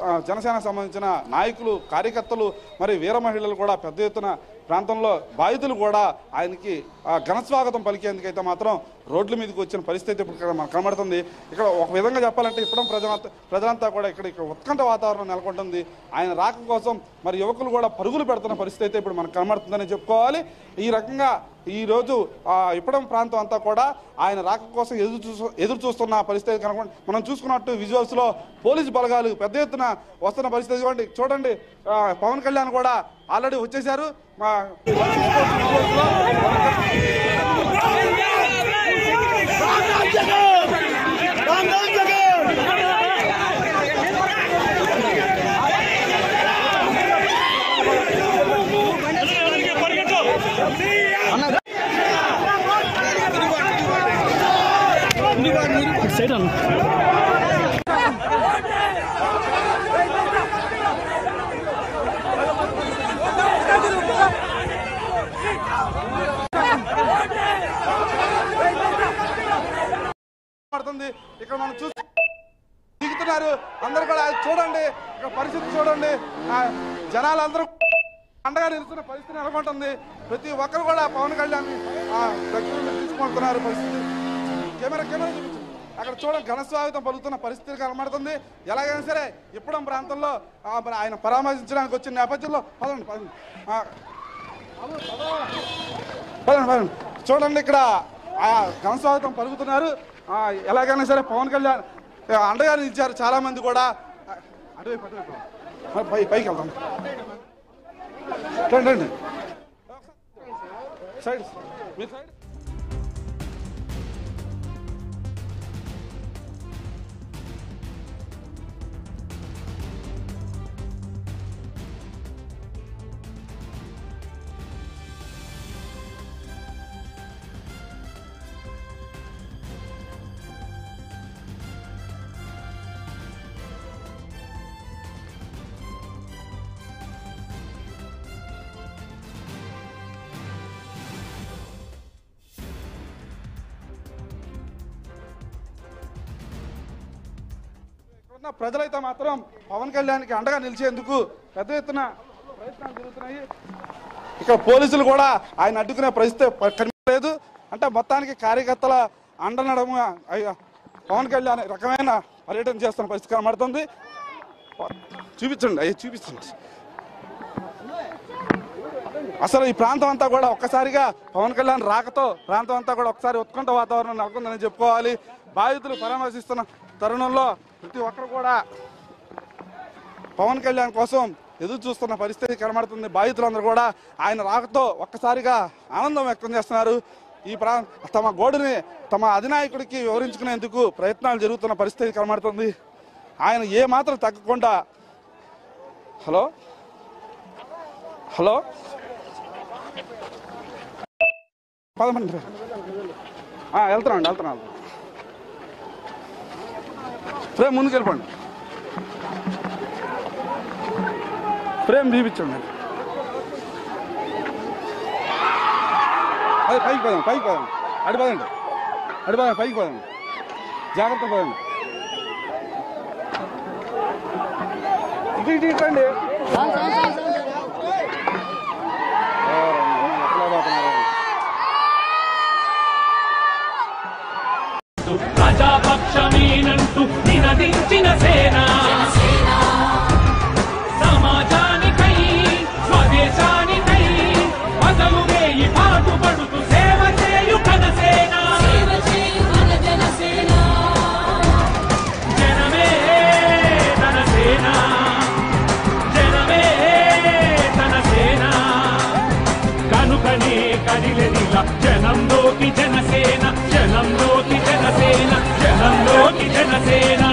ఆ, జనసేనకు సంబంధించిన నాయకులు కార్యకర్తలు మరి వీర మహిళలు కూడా పెద్ద ఎత్తున ప్రాంతంలో బాధితులు కూడా ఆయనకి ఆ, ఘన స్వాగతం పలికేందుకైతే మాత్రం రోడ్ల మీదకి వచ్చిన పరిస్థితి ఇప్పుడు ఇక్కడ మనకు కనబడుతుంది ఇక్కడ ఒక విధంగా చెప్పాలంటే ఇప్పుడు ప్రజలంతా ప్రజలంతా కూడా ఇక్కడ ఇక్కడ ఉత్కంఠ వాతావరణం నెలకొంటుంది ఆయన రాక కోసం మరి యువకులు కూడా పరుగులు పెడుతున్న పరిస్థితి అయితే ఇప్పుడు మనకు కనబడుతుందని చెప్పుకోవాలి ఈ రకంగా ఈ రోజు ఆ ఇప్పడం ప్రాంతం అంతా కూడా ఆయన రాక కోసం ఎదురు చూసు ఎదురు చూస్తున్న పరిస్థితి కనుక మనం చూసుకున్నట్టు విజువల్స్ లో పోలీసు బలగాలు పెద్ద ఎత్తున వస్తున్న పరిస్థితి ఇదిగోండి చూడండి ఆ, పవన్ కళ్యాణ్ కూడా ఆల్రెడీ వచ్చేసారు మా పడుతుంది ఇక్కడ మనం చూసి దిగుతున్నారు అందరు కూడా చూడండి ఇక్కడ పరిస్థితి చూడండి ఆ, జనాలందరూ అండగా నిలుస్తున్న పరిస్థితి నెలకొంటుంది ప్రతి ఒక్కరు కూడా పవన్ కళ్యాణ్ ఆ, దగ్గర నుండి తీసుకుంటున్నారు పరిస్థితి కెమెరా కెమెరా చూపించు అక్కడ చూడండి ఘన స్వాగతం పలుకుతున్న పరిస్థితి కనబడుతుంది ఎలాగైనా సరే ఇప్పడం ప్రాంతంలో ఆ, మరి ఆయన పరామర్శించడానికి వచ్చిన నేపథ్యంలో పదండి పదండి ఆ, పదండి పదండి చూడండి ఇక్కడ ఆ ఘన స్వాగతం పలుకుతున్నారు ఆ, ఎలాగైనా సరే పవన్ కళ్యాణ్ ఆ, అండగా నిలిచారు చాలా మంది కూడా ఆ, అటువైపు అటువైపు మరి పై పైకి వెళ్దాం రండి రండి సైడ్ మీ సైడ్ ఇక్కడున్న ప్రజలైతే మాత్రం పవన్ కళ్యాణ్కి అండగా నిలిచేందుకు పెద్ద ఎత్తున ప్రయత్నాలు జరుగుతున్నాయి ఇక్కడ పోలీసులు కూడా ఆయన అడ్డుకునే పరిస్థితి ప- కనిపించలేదు అంటే మొత్తానికి కార్యకర్తల అండనడము అయ్య, పవన్ కళ్యాణ్ రకమైన పర్యటన చేస్తున్న పరిస్థితి కనబడుతుంది చూపించండి అయ్యి చూపించండి అసలు ఈ ప్రాంతం అంతా కూడా ఒక్కసారిగా పవన్ కళ్యాణ్ రాకతో ప్రాంతం అంతా కూడా ఒకసారి ఉత్కంఠ వాతావరణం నెలకొందని చెప్పుకోవాలి బాధితులు పరామర్శిస్తున్న తరుణంలో ప్రతి ఒక్కరు కూడా పవన్ కళ్యాణ్ కోసం ఎదురు చూస్తున్న పరిస్థితి కనబడుతుంది బాధితులందరూ కూడా ఆయన రాకతో ఒక్కసారిగా ఆనందం వ్యక్తం చేస్తున్నారు ఈ ప్రా తమ గోడుని తమ అధినాయకుడికి వివరించుకునేందుకు ప్రయత్నాలు జరుగుతున్న పరిస్థితి కనబడుతుంది ఆయన ఏ మాత్రం తగ్గకుండా హలో హలో పదమండి వెళ్తున్నాండి వెళ్తున్నాను ఫ్రేమ్ ముందుకు వెళ్ళిపోండి ఫ్రేమ్ చూపించండి అదే పైకి పోదాం పైకి పోదాం అడి పదండి అడి పదండి పైకి పోదాం జాగ్రత్త పోదండి ఇటు ఇటు ఇటండి ఎట్లా పోతున్నారు ప్రజాపక్షమేనంటూ నినదించిన సేన సమాజానికై స్వదేశానికై పదలు వేయి పాటుపడుతూ సేవ చేయు కనసేన జనమే తన సేన జనమే తన సేన కనుకనే కదిలెదిల జనంలోకి జనసేన జనంలోకి జనసేన జనంలోకి జనసేన